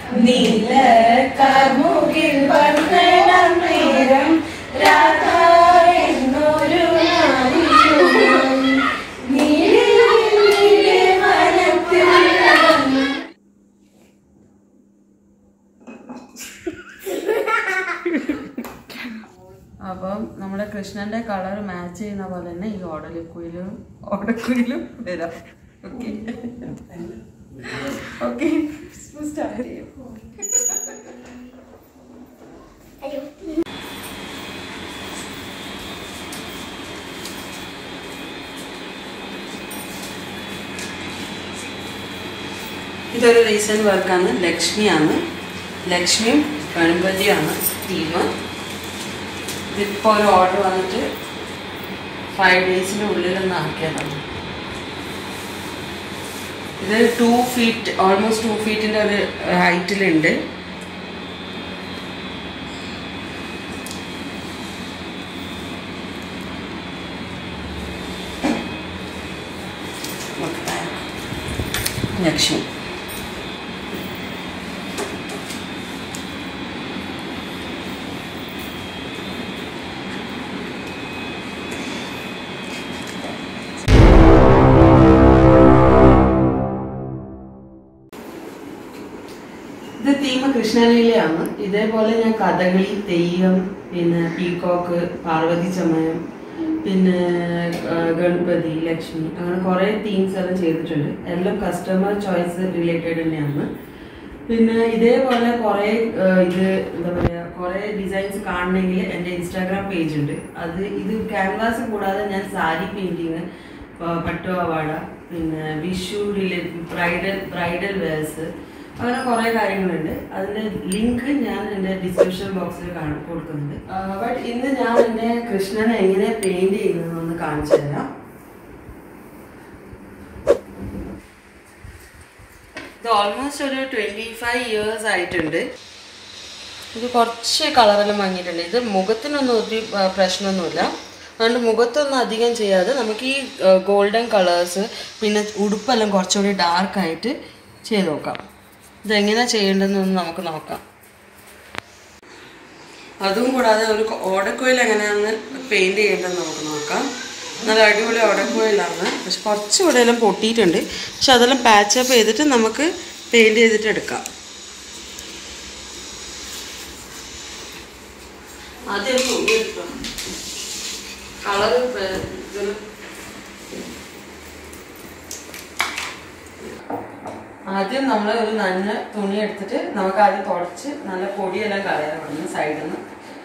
നീല കാർമുകിൽ വർണ്ണനം നേരം രാധ എന്നൊരു നാരികയും നീലിന്റെ മനത്തിൽ നടന്നു. അപ്പം നമ്മുടെ കൃഷ്ണന്റെ കളർ മാച്ച് ചെയ്യുന്ന പോലെ തന്നെ ഈ ഓടലിക്കുയിലും ഓടക്കുയിലും വരാം ഓക്കെ ഓക്കെ സ്റ്റാർട്ട് ചെയ്യും ഇതൊരു റീസെന്റ് വർക്കാണ് ലക്ഷ്മിയാണ് ലക്ഷ്മിയും ഗണപതിയാണ് ടീം ഇതിപ്പോൾ ഒരു ഓർഡർ വന്നിട്ട് ഫൈവ് ഡേയ്സിൻ്റെ ഉള്ളിലൊന്ന് ആക്കിയതാണ് ഇത് ടു ഫീറ്റ് ഓൾമോസ്റ്റ് ടു ഫീറ്റിൻ്റെ ഒരു ഹൈറ്റിലുണ്ട് ലക്ഷ്മി ഇത് തീമ കൃഷ്ണലീലയാണ് ഇതേപോലെ ഞാൻ കഥകളി തെയ്യം പിന്നെ പീകോക്ക് പാർവതി ചമയം പിന്നെ ആ, ഗണപതി ലക്ഷ്മി അങ്ങനെ കുറേ തീംസ് എല്ലാം ചെയ്തിട്ടുണ്ട് എല്ലാം കസ്റ്റമർ ചോയ്സ് റിലേറ്റഡ് തന്നെയാണ് പിന്നെ ഇതേപോലെ കുറേ ആ, ഇത് എന്താ പറയുക കുറേ ഡിസൈൻസ് കാണണമെങ്കിൽ എൻ്റെ ഇൻസ്റ്റാഗ്രാം പേജ് ഉണ്ട് അത് ഇത് ക്യാൻവാസ് കൂടാതെ ഞാൻ സാരി പെയിൻറ്റിങ് പട്ടുപാവാട പിന്നെ Vishu related bridal bridal wears അങ്ങനെ കുറെ കാര്യങ്ങളുണ്ട് അതിന്റെ ലിങ്ക് ഞാൻ എന്റെ ഡിസ്ക്രിപ്ഷൻ ബോക്സിൽ കൊടുക്കുന്നുണ്ട് ബട്ട് ഇന്ന് ഞാൻ എന്റെ കൃഷ്ണനെ എങ്ങനെ പെയിന്റ് ചെയ്യുന്നതെന്ന് കാണിച്ചു തരാം ഇത് ഓൾമോസ്റ്റ് ഒരു ട്വന്റി ഫൈവ് ഇയേഴ്സ് ആയിട്ടുണ്ട് ഇത് കുറച്ച് കളറെല്ലാം വാങ്ങിയിട്ടുണ്ട് ഇത് മുഖത്തിനൊന്നും ഒരു ആ, പ്രശ്നമൊന്നുമില്ല അതുകൊണ്ട് മുഖത്തൊന്നും അധികം ചെയ്യാതെ നമുക്ക് ഈ ഗോൾഡൻ കളേഴ്സ് പിന്നെ ഉടുപ്പെല്ലാം കുറച്ചുകൂടി ഡാർക്കായിട്ട് ചെയ്ത് നോക്കാം ഇതെങ്ങനെ ചെയ്യേണ്ടതെന്നൊന്ന് നമുക്ക് നോക്കാം അതും കൂടാതെ ഒരു ഓടക്കുയിൽ എങ്ങനെയാണെന്ന് പെയിന്റ് ചെയ്യേണ്ടതെന്ന് നമുക്ക് നോക്കാം നല്ല അടിപൊളി ഓടക്കുയിലാണ് പക്ഷെ കുറച്ച് ഇവിടെയെല്ലാം പൊട്ടിയിട്ടുണ്ട് പക്ഷെ അതെല്ലാം പാച്ചപ്പ് ചെയ്തിട്ട് നമുക്ക് പെയിന്റ് ചെയ്തിട്ട് എടുക്കാം ആദ്യം തുണി എടുക്കാം കളർ ആദ്യം നമ്മൾ ഒരു നന്ന തുണി എടുത്തിട്ട് നമുക്ക് ആദ്യം തുടച്ച് നല്ല പൊടിയെല്ലാം കളയാൻ പറ്റുന്നു സൈഡിൽ നിന്ന്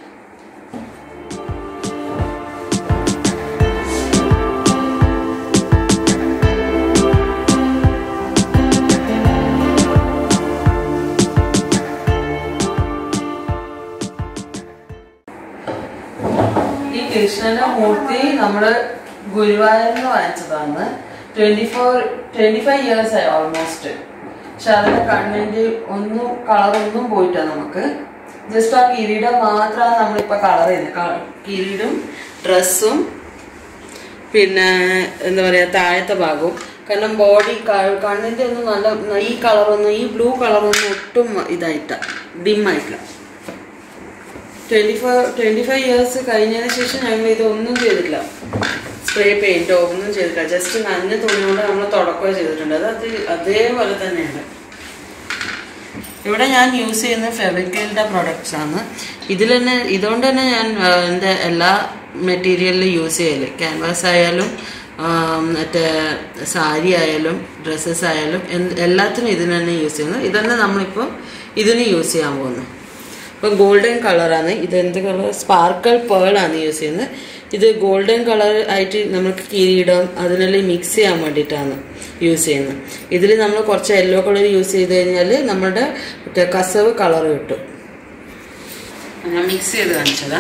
ഈ കൃഷ്ണന്റെ മൂർത്തി നമ്മള് ഗുരുവായൂരിൽ വാങ്ങിച്ചതാണ് twenty four twenty five years ആയി ഓൾമോസ്റ്റ് പക്ഷെ അതിന്റെ കണ്ണിന്റെ ഒന്നും കളറൊന്നും പോയിട്ടാ നമുക്ക് ജസ്റ്റ് ആ കിരീടം മാത്രമാണ് നമ്മളിപ്പോ കളർ ചെയ്യുന്നത് കിരീടും ഡ്രസ്സും പിന്നെ എന്താ പറയാ താഴത്തെ ഭാഗവും കാരണം ബോഡി കണ്ണിന്റെ ഒന്നും നല്ല ഈ കളറൊന്നും ഈ ബ്ലൂ കളറൊന്നും ഒട്ടും ഇതായിട്ട ഡിമ്മായിട്ടില്ല twenty four twenty five years കഴിഞ്ഞതിന് ശേഷം ഞങ്ങൾ ഇതൊന്നും ചെയ്തിട്ടില്ല സ്പ്രേ പെയിന്റോ ഒന്നും ചെയ്തിട്ടില്ല ജസ്റ്റ് നഞ്ഞ തുണി കൊണ്ട് നമ്മൾ തുടക്കുകയോ ചെയ്തിട്ടുണ്ട് അത് അത് അതേപോലെ തന്നെയാണ് ഇവിടെ ഞാൻ യൂസ് ചെയ്യുന്ന ഫെവിക്കലിൻ്റെ പ്രൊഡക്ട്സ് ആണ് ഇതിൽ തന്നെ ഇതുകൊണ്ട് തന്നെ ഞാൻ ആ, എൻ്റെ എല്ലാ മെറ്റീരിയലിലും യൂസ് ചെയ്യല് ക്യാൻവാസ് ആയാലും ആ, മറ്റേ സാരി ആയാലും ഡ്രസ്സസ് ആയാലും എന്ത് എല്ലാത്തിനും ഇതിന് തന്നെ യൂസ് ചെയ്യുന്നു ഇതന്നെ നമ്മളിപ്പോൾ ഇതിന് യൂസ് ചെയ്യാൻ പോകുന്നു ഇപ്പം ഗോൾഡൻ കളറാണ് ഇത് എന്ത് കളർ സ്പാർക്കിൾ പേൾ ആണ് യൂസ് ചെയ്യുന്നത് ഇത് ഗോൾഡൻ കളർ ആയിട്ട് നമുക്ക് കിരീടം അതിനെല്ലാം മിക്സ് ചെയ്യാൻ വേണ്ടിയിട്ടാണ് യൂസ് ചെയ്യുന്നത് ഇതിൽ നമ്മൾ കുറച്ച് യെല്ലോ കളർ യൂസ് ചെയ്ത് കഴിഞ്ഞാൽ നമ്മുടെ മറ്റേ കസവ് കളർ കിട്ടും ഞാൻ മിക്സ് ചെയ്ത് കാണിച്ചതാ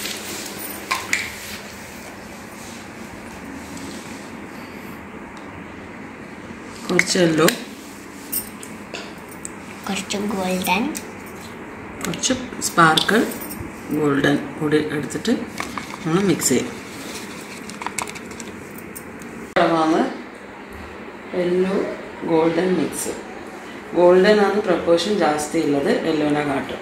കുറച്ച് യെല്ലോ കുറച്ച് ഗോൾഡൻ കുറച്ച് സ്പാർക്കിൾ ഗോൾഡൻ കൂടി എടുത്തിട്ട് നമ്മൾ മിക്സ് ചെയ്യും യെല്ലോ ഗോൾഡൻ മിക്സ് ഗോൾഡൻ ആണ് പ്രപ്പോർഷൻ ಜಾಸ್ತಿ ഉള്ളത് യെല്ലോനെ കാട്ടും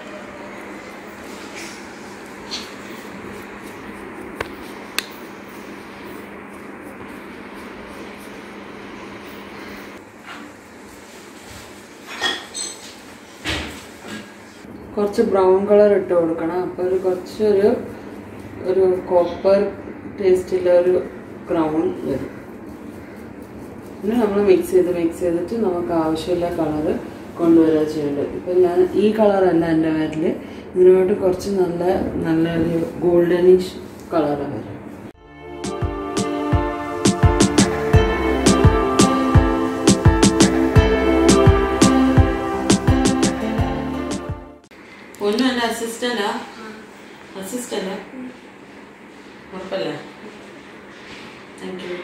കുറച്ച് ബ്രൗൺ കളർ ഇട്ട് കൊടുക്കണം അപ്പോൾ ഒരു കുറച്ചൊരു ഒരു കോപ്പർ ടേസ്റ്റുള്ള ഒരു ബ്രൗൺ വരും പിന്നെ നമ്മൾ മിക്സ് ചെയ്ത് മിക്സ് ചെയ്തിട്ട് നമുക്ക് ആവശ്യമുള്ള കളറ് കൊണ്ടുവരിക ചെയ്യേണ്ടത് ഇപ്പം ഞാൻ ഈ കളറല്ല എൻ്റെ പേരിൽ ഇതിനോട്ട് കുറച്ച് നല്ല നല്ലൊരു ഗോൾഡനിഷ് കളറാണ് വരും ഒന്നും എൻ്റെ അസിസ്റ്റൻ്റാ അസിസ്റ്റൻ്റാ ഉറപ്പല്ലേ താങ്ക് യു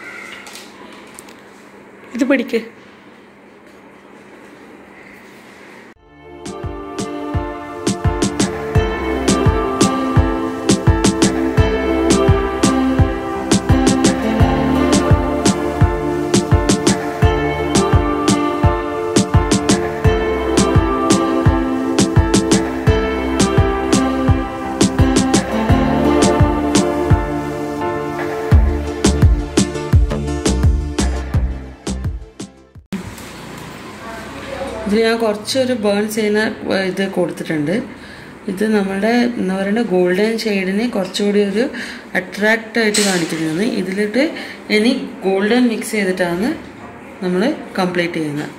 ഇത് പഠിക്ക് ഇതിൽ ഞാൻ കുറച്ചൊരു ബേൺ ചെയ്യുന്ന ഏർ, ഇത് കൊടുത്തിട്ടുണ്ട് ഇത് നമ്മുടെ എന്താ പറയുക ഗോൾഡൻ ഷെയ്ഡിനെ കുറച്ചുകൂടി ഒരു അട്രാക്റ്റ് ആയിട്ട് കാണിക്കുന്നതാണ് ഇതിലിട്ട് ഇനി ഗോൾഡൻ മിക്സ് ചെയ്തിട്ടാണ് നമ്മൾ കംപ്ലീറ്റ് ചെയ്യുന്നത്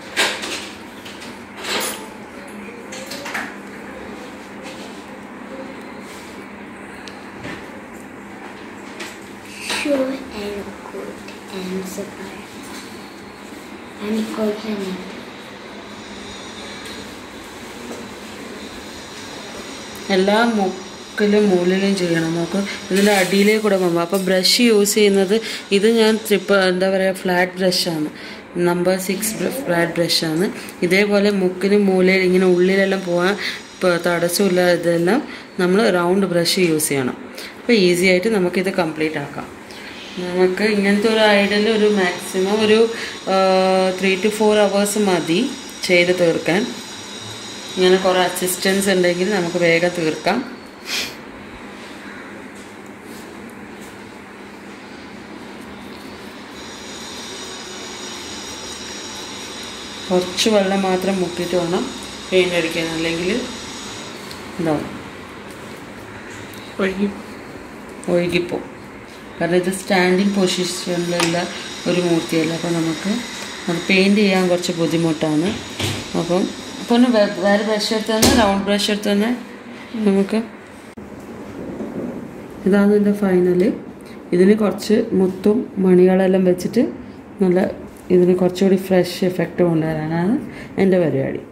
Sure and good and super and golden. എല്ലാ മുക്കിലും മൂലിലും ചെയ്യണം നമുക്ക് ഇതിൻ്റെ അടിയിലേക്ക് കൂടെ പോകുമ്പോൾ അപ്പോൾ ബ്രഷ് യൂസ് ചെയ്യുന്നത് ഇത് ഞാൻ ട്രിപ്പ് എന്താ പറയുക ഫ്ലാറ്റ് ബ്രഷാണ് നമ്പർ സിക്സ് ഫ്ലാറ്റ് ബ്രഷാണ് ഇതേപോലെ മുക്കിനും മൂലയിൽ ഇങ്ങനെ ഉള്ളിലെല്ലാം പോകാൻ ഇപ്പോൾ തടസ്സമില്ല ഇതെല്ലാം നമ്മൾ റൗണ്ട് ബ്രഷ് യൂസ് ചെയ്യണം അപ്പോൾ ഈസി ആയിട്ട് നമുക്കിത് കംപ്ലീറ്റ് ആക്കാം നമുക്ക് ഇങ്ങനത്തെ ഒരു ഐഡിയൽ ഒരു മാക്സിമം ഒരു ത്രീ ടു ഫോർ അവേഴ്സ് മതി ചെയ്ത് തീർക്കാൻ ഇങ്ങനെ കുറേ അസിസ്റ്റൻസ് ഉണ്ടെങ്കിൽ നമുക്ക് വേഗം തീർക്കാം കുറച്ച് വെള്ളം മാത്രം മുക്കിയിട്ട് വേണം പെയിൻ്റ് അടിക്കാൻ അല്ലെങ്കിൽ എന്താവും ഒഴുകി ഒഴുകിപ്പോവും കാരണം ഇത് സ്റ്റാൻഡിങ് പൊസിഷനിലുള്ള ഒരു മൂർത്തിയല്ല അപ്പോൾ നമുക്ക് അത് പെയിൻറ് ചെയ്യാൻ കുറച്ച് ബുദ്ധിമുട്ടാണ് അപ്പം അപ്പോൾ ഒന്ന് വേ- വേറെ ബ്രഷ് എടുത്ത് തന്നെ റൗണ്ട് ബ്രഷ് എടുത്ത് തന്നെ നമുക്ക് ഇതാണ് എൻ്റെ ഫൈനൽ ഇതിന് കുറച്ച് മുത്തും മണികളെല്ലാം വെച്ചിട്ട് നല്ല ഇതിന് കുറച്ചുകൂടി ഫ്രഷ് എഫക്റ്റ് കൊണ്ടുവരാനാണ് എൻ്റെ പരിപാടി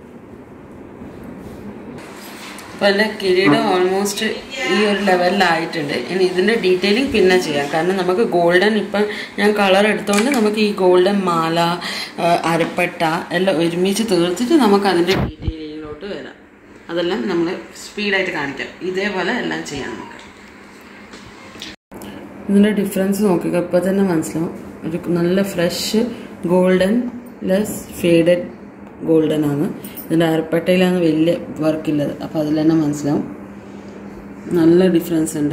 അപ്പോൾ എൻ്റെ കിരീടം ഓൾമോസ്റ്റ് ഈ ഒരു ലെവലിലായിട്ടുണ്ട് ഇനി ഇതിൻ്റെ ഡീറ്റെയിലിംഗ് പിന്നെ ചെയ്യാം കാരണം നമുക്ക് ഗോൾഡൻ ഇപ്പം ഞാൻ കളർ എടുത്തുകൊണ്ട് നമുക്ക് ഈ ഗോൾഡൻ മാല ആ, അരപ്പട്ട എല്ലാം ഒരുമിച്ച് തീർത്തിട്ട് നമുക്ക് അതിൻ്റെ ഡീറ്റെയിലിങ്ങിലോട്ട് വരാം അതെല്ലാം നമ്മൾ സ്പീഡായിട്ട് കാണിക്കാം ഇതേപോലെ എല്ലാം ചെയ്യാം നമുക്ക് ഇതിൻ്റെ ഡിഫറൻസ് നോക്കുക ഇപ്പോൾ തന്നെ മനസ്സിലാവും ഒരു നല്ല fresh golden less faded golden ആണ് ഇതിൻ്റെ അരപ്പട്ടയിലാണ് വലിയ വർക്കില്ലത് അപ്പോൾ അതിൽ തന്നെ മനസ്സിലാവും നല്ല ഡിഫറൻസ് ഉണ്ട്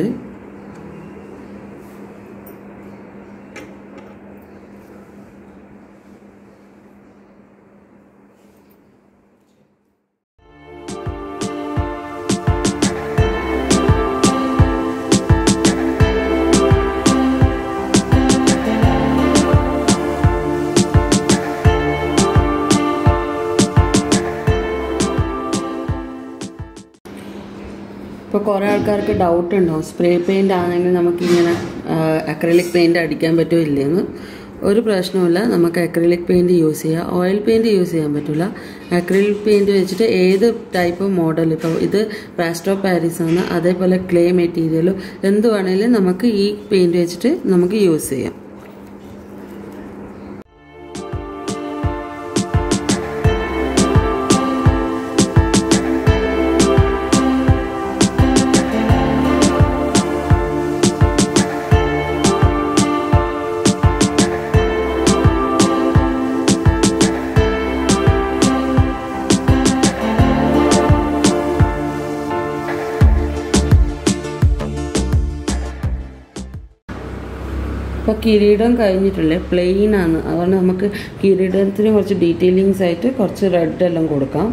ഇപ്പോൾ കുറേ ആൾക്കാർക്ക് ഡൗട്ട് ഉണ്ടാവും സ്പ്രേ പെയിൻ്റ് ആണെങ്കിൽ നമുക്കിങ്ങനെ അക്രലിക് പെയിൻ്റ് അടിക്കാൻ പറ്റുമോ ഇല്ലയെന്ന് ഒരു പ്രശ്നവുമില്ല നമുക്ക് അക്രലിക് പെയിൻറ് യൂസ് ചെയ്യാം ഓയിൽ പെയിൻറ് യൂസ് ചെയ്യാൻ പറ്റില്ല അക്രലിക് പെയിൻറ് വെച്ചിട്ട് ഏത് ടൈപ്പ് മോഡൽ ഇപ്പോൾ ഇത് പാസ്റ്റോ പാരീസ് ആണ് അതേപോലെ ക്ലേ മെറ്റീരിയലും എന്ത് വേണേലും നമുക്ക് ഈ പെയിൻറ് വെച്ചിട്ട് നമുക്ക് യൂസ് ചെയ്യാം അപ്പോൾ കിരീടം കഴിഞ്ഞിട്ടില്ലേ പ്ലെയിൻ ആണ് അതുകൊണ്ട് നമുക്ക് കിരീടത്തിന് കുറച്ച് ഡീറ്റെയിലിങ്സ് ആയിട്ട് കുറച്ച് റെഡ് എല്ലാം കൊടുക്കാം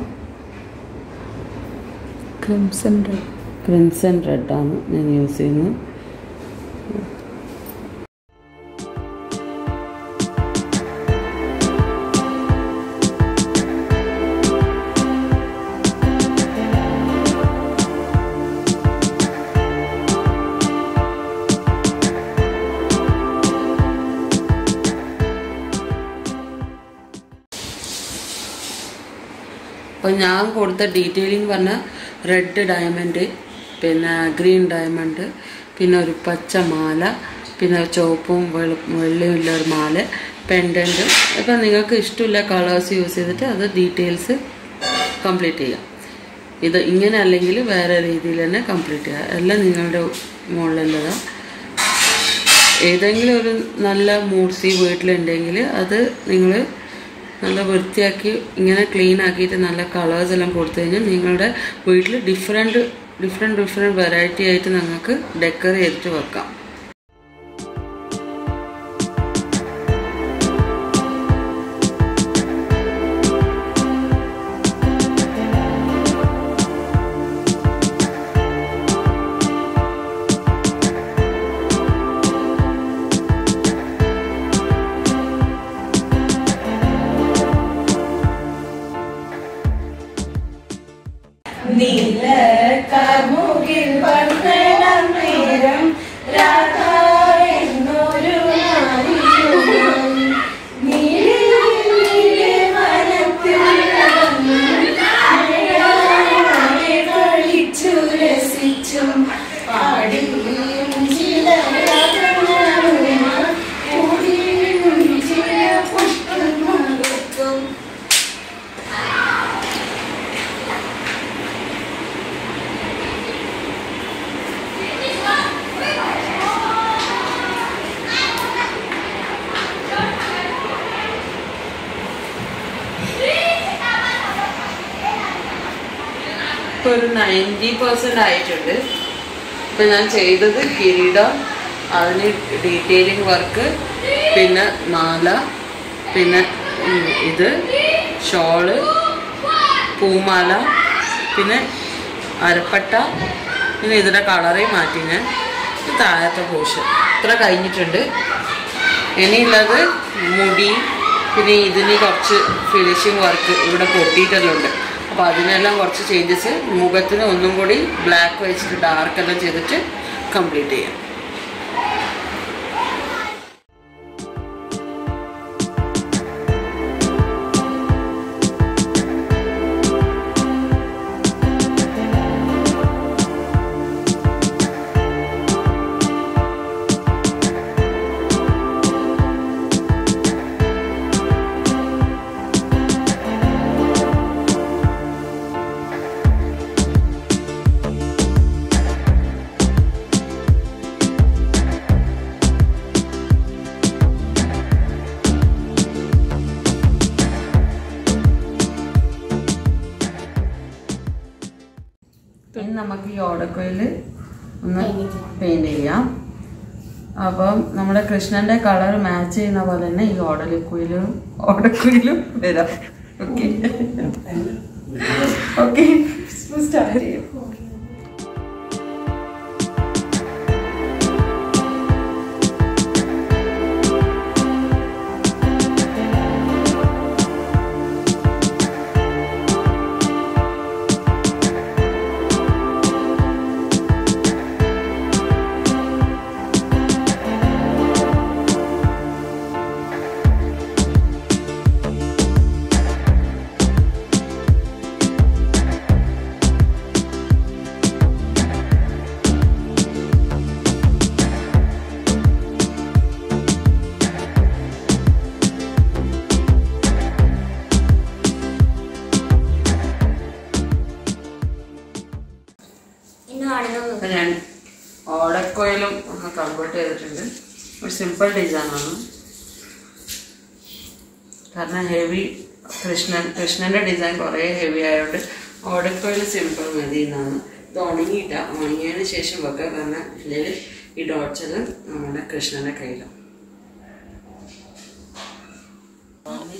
ക്രിംസൺ റെഡ് ക്രിംസൺ റെഡാണ് ഞാൻ യൂസ് ചെയ്യുന്നത് അപ്പോൾ ഞാൻ കൊടുത്ത ഡീറ്റെയിലിംഗ് പറഞ്ഞ റെഡ് ഡയമണ്ട് പിന്നെ ഗ്രീൻ ഡയമണ്ട് പിന്നെ ഒരു പച്ച മാല പിന്നെ ചുവപ്പും വെളു വെള്ളയും ഉള്ള ഒരു മാല പെൻഡൻറ്റ് ഇപ്പം നിങ്ങൾക്ക് ഇഷ്ടമില്ല കളേഴ്സ് യൂസ് ചെയ്തിട്ട് അത് ഡീറ്റെയിൽസ് കംപ്ലീറ്റ് ചെയ്യാം ഇത് ഇങ്ങനെ അല്ലെങ്കിൽ വേറെ രീതിയിൽ തന്നെ കംപ്ലീറ്റ് ചെയ്യുക എല്ലാം നിങ്ങളുടെ മുകളിലുള്ളതാണ് ഏതെങ്കിലും ഒരു നല്ല മൂർത്തി വീട്ടിലുണ്ടെങ്കിൽ അത് നിങ്ങൾ നല്ല വൃത്തിയാക്കി ഇങ്ങനെ ക്ലീൻ ആക്കിയിട്ട് നല്ല കളേഴ്സ് എല്ലാം കൊടുത്തു കഴിഞ്ഞാൽ നിങ്ങളുടെ വീട്ടിൽ ഡിഫറെൻറ്റ് ഡിഫറെൻറ്റ് ഡിഫറെൻറ്റ് വെറൈറ്റി ആയിട്ട് നിങ്ങൾക്ക് ഡെക്കർ ചെയ്തിട്ട് വെക്കാം നീല കാർമുകിൽ വർണ്ണനം നേരം രാധ എന്നൊരു നാരിയുമായി നീലിലെ വനത്തിൽ നടന്നു മഴയായി കളിച്ചു രസിച്ചും പാടിയും ചില രാഗങ്ങളുമായി കൂടിയും ചില പുഷ്പങ്ങൾക്കും ഇപ്പോൾ ഒരു നയൻറ്റി പെർസെൻ്റ് ആയിട്ടുണ്ട് ഇപ്പം ഞാൻ ചെയ്തത് കിരീടം അതിന് ഡീറ്റെയിലിംഗ് വർക്ക് പിന്നെ മാല പിന്നെ ഉം, ഇത് ഷോള് പൂമാല പിന്നെ അരപ്പട്ട പിന്നെ ഇതിൻ്റെ കളറേ മാറ്റി ഞാൻ ഇത് താഴത്തെ പോഷൻ ഇത്ര കഴിഞ്ഞിട്ടുണ്ട് ഇനിയുള്ളത് മുടി പിന്നെ ഇതിന് കുറച്ച് ഫിനിഷിങ് വർക്ക് ഇവിടെ പൊട്ടിയിട്ടെല്ലാം ഉണ്ട് അപ്പോൾ അതിനെല്ലാം കുറച്ച് ചേഞ്ചസ് മുഖത്തിന് ഒന്നും കൂടി ബ്ലാക്ക് വെച്ചിട്ട് ഡാർക്ക് എല്ലാം ചെയ്തിട്ട് കംപ്ലീറ്റ് ചെയ്യാം ഇനി നമുക്ക് ഈ ഓടക്കോയിൽ ഒന്ന് പെയിന്റ് ചെയ്യാം അപ്പം നമ്മുടെ കൃഷ്ണന്റെ കളർ മാച്ച് ചെയ്യുന്ന പോലെ തന്നെ ഈ ഓടലിക്കുയിലും ഓടക്കുയിലും വരാം ഓക്കെ ഓക്കെ സ്റ്റാർട്ട് ചെയ്യും ഇന്ന് കാണുന്നു അപ്പം ഞാൻ ഓടക്കോയിലും ഒന്ന് കൺവേർട്ട് ചെയ്തിട്ടുണ്ട് ഒരു സിമ്പിൾ ഡിസൈനാണ് കാരണം ഹെവി കൃഷ്ണൻ കൃഷ്ണന്റെ ഡിസൈൻ കുറേ ഹെവി ആയതുകൊണ്ട് ഓടക്കോയിൽ സിമ്പിൾ മതി എന്നാണ് ഇത് ഉണങ്ങിയിട്ട ഉണങ്ങിയതിന് ശേഷം വെക്കുക കാരണം ഇതിൽ ഈ ഡോട്ട്സ് എല്ലാം നമ്മുടെ കൃഷ്ണന്റെ കയ്യിലാണ്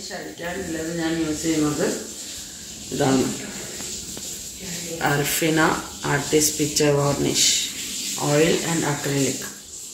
വാർണിഷ് അടിക്കാനുള്ളത് ഞാൻ യൂസ് ചെയ്യുന്നത് ഇതാണ് അർഫിന artist picture varnish oil and acrylic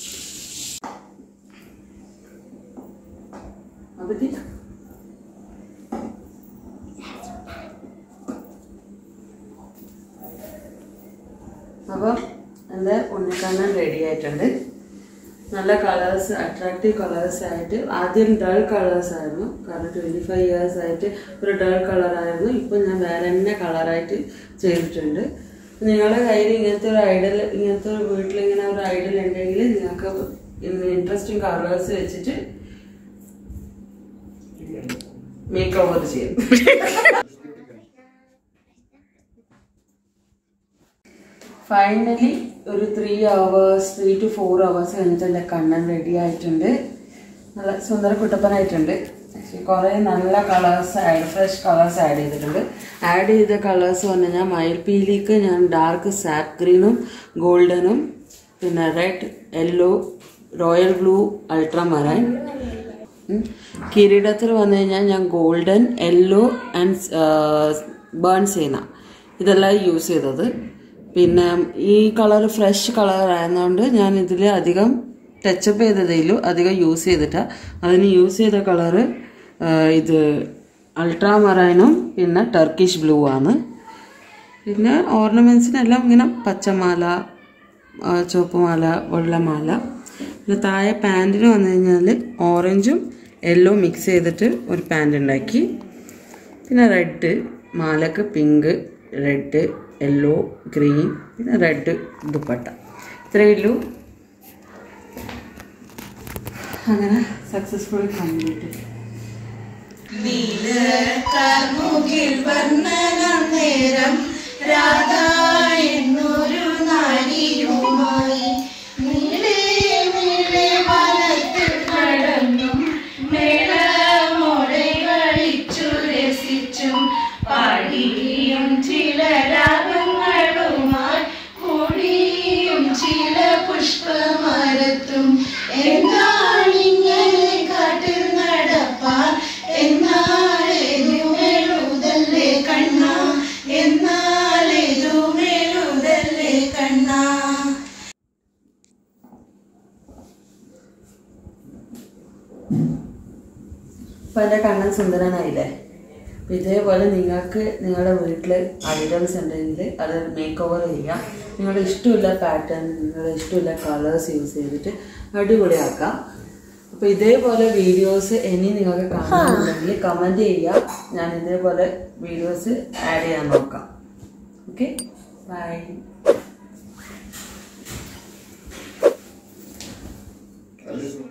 അപ്പം എൻ്റെ ഉണ്ണിക്കണ്ണൻ റെഡി ആയിട്ടുണ്ട് നല്ല കളേഴ്സ് അട്രാക്റ്റീവ് കളേഴ്സ് ആയിട്ട് ആദ്യം ഡൾ കളേഴ്സ് ആയിരുന്നു കാരണം ട്വൻറ്റി ഫൈവ് ഇയേഴ്സ് ആയിട്ട് ഒരു ഡൾ കളറായിരുന്നു ഇപ്പം ഞാൻ വേറെ തന്നെ കളറായിട്ട് ചെയ്തിട്ടുണ്ട് നിങ്ങളുടെ കയ്യിൽ ഇങ്ങനത്തെ ഒരു ഐഡൽ ഇങ്ങനത്തെ ഒരു വീട്ടിൽ ഇങ്ങനെ ഒരു ഐഡൽ ഉണ്ടെങ്കിൽ നിങ്ങൾക്ക് ഇൻട്രസ്റ്റിംഗ് കളേഴ്സ് വെച്ചിട്ട് മേക്ക് ഓവർ ചെയ്യും ഫൈനലി ഒരു three hours three to four hours കഴിഞ്ഞിട്ട് എൻ്റെ കണ്ണൻ റെഡി ആയിട്ടുണ്ട് നല്ല സുന്ദര കുട്ടപ്പനായിട്ടുണ്ട് കുറേ നല്ല colours add fresh colours add ചെയ്തിട്ടുണ്ട് ആഡ് ചെയ്ത കളേഴ്സ് പറഞ്ഞു കഴിഞ്ഞാൽ മയിൽപീലിക്ക് ഞാൻ ഡാർക്ക് സാപ്പ് ഗ്രീനും ഗോൾഡനും പിന്നെ red yellow royal blue ultramarine കിരീടത്തിൽ വന്നു കഴിഞ്ഞാൽ ഞാൻ ഗോൾഡൻ യെല്ലോ ആൻഡ് ബേൺ സേന ഇതെല്ലാം യൂസ് ചെയ്തത് പിന്നെ ഈ കളർ ഫ്രഷ് കളർ ആയതുകൊണ്ട് ഞാൻ ഇതിൽ അധികം ടച്ചപ്പ് ചെയ്തതിലും അധികം യൂസ് ചെയ്തിട്ട അതിന് യൂസ് ചെയ്ത കളറ് ഇത് അൾട്രാ മറൈനും പിന്നെ ടർക്കിഷ് ബ്ലൂ ആണ് പിന്നെ ഓർണമെൻറ്റ്സിനെല്ലാം ഇങ്ങനെ പച്ചമാല ആ, ചുവപ്പുമാല വെള്ളമാല പിന്നെ താഴെ പാൻറ്റിന് വന്നു കഴിഞ്ഞാൽ ഓറഞ്ചും യെല്ലോ മിക്സ് ചെയ്തിട്ട് ഒരു പാൻറ് ഉണ്ടാക്കി പിന്നെ റെഡ് മാലക്ക് പിങ്ക് റെഡ് യെല്ലോ ഗ്രീൻ പിന്നെ റെഡ് ദുപ്പട്ട ഇത്രയേ ഉള്ളൂ അങ്ങനെ സക്സസ്ഫുള്ളി കംപ്ലീറ്റ് നീലക്കാർമുകിൽ വർണ്ണനം നേരം രാധ എന്നൊരു നാരിയുമായി നീളെ നീളെ വനത്തിൽ നടന്നും മേളമോടെ കളിച്ചു രസിച്ചും പാടിയും ചില രാഗങ്ങളുമായി കൂടിയും ചില പുഷ്പമരത്തും എന്നാണിങ്ങനെ കാട്ടിൽ നടപ്പാൻ എന്നാലേതുമെഴുതല്ലേ കണ്ണ എന്നാലേതുമെഴുതല്ലേ കണ്ണ അപ്പോൾ എൻ്റെ കണ്ണൻ സുന്ദരനായില്ലേ അപ്പോൾ ഇതേപോലെ നിങ്ങൾക്ക് നിങ്ങളുടെ വീട്ടിൽ ഐറ്റംസ് ഉണ്ടെങ്കിൽ അത് മേക്ക് ഓവർ ചെയ്യാം നിങ്ങളുടെ ഇഷ്ടമുള്ള പാറ്റേൺ നിങ്ങളുടെ ഇഷ്ടമുള്ള കളേഴ്സ് യൂസ് ചെയ്തിട്ട് അടിപൊളിയാക്കാം അപ്പോൾ ഇതേപോലെ വീഡിയോസ് ഇനി നിങ്ങൾക്ക് കാണുന്നുണ്ടെങ്കിൽ കമൻറ്റ് ചെയ്യുക ഞാൻ ഇതേപോലെ വീഡിയോസ് ആഡ് ചെയ്യാൻ നോക്കാം ഓക്കെ ബൈ